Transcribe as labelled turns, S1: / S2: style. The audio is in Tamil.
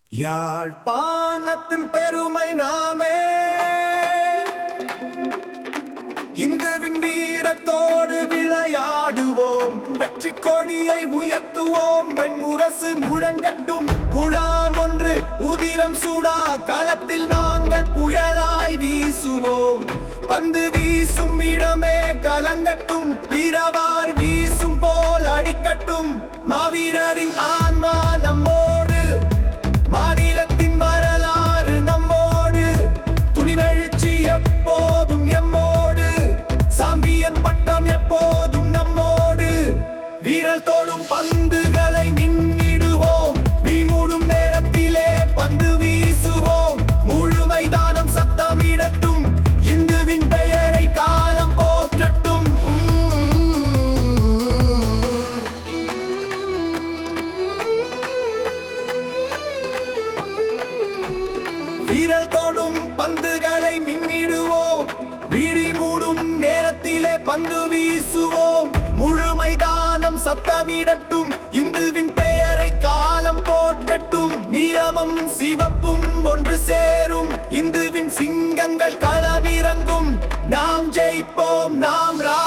S1: யாழ்ப்பாணத்தின் பெருமை நாமே இந்துவின் வீரத்தோடு விளையாடுவோம் வெற்றி கொடியை உயர்த்துவோம் வெண்முரசு முழங்கட்டும் குழாம் ஒன்று உதிரம் சூடா களத்தில் நாங்கள் புயலாய் வீசுவோம் பந்து வீசும் இடமே கலங்கட்டும் வீரவார் வீசும் போல் அடிக்கட்டும் மாவீரரின் ஆன்மா நம்மோடு மாநிலத்தின் வரலாறு நம்மோடு துணிவெழுச்சி எப்போதும் எம்மோடு சாம்பியன் பட்டம் எப்போதும் நம்மோடு வீரல் தோடும் பந்துகளை நின்னிடுவோம் வீமூடும் நேரத்திலே பந்து வீசுவோம் முழு மைதானம் சத்தமிடட்டும் இந்துவின் பெயரை காலம் போற்றட்டும் வீரல் தோடும் பந்துகளை மின்னிடுவோம் வீடி மூடும் நேரத்திலே பந்து வீசுவோம் முழு மைதானம் சத்தமிடட்டும் இந்துவின் பெயரை காலம் போற்றட்டும் நியமம் சிவப்பும் ஒன்று சேரும் இந்துவின் சிங்கங்கள் களமிறங்கும் நாம் ஜெயிப்போம் நாம் ரா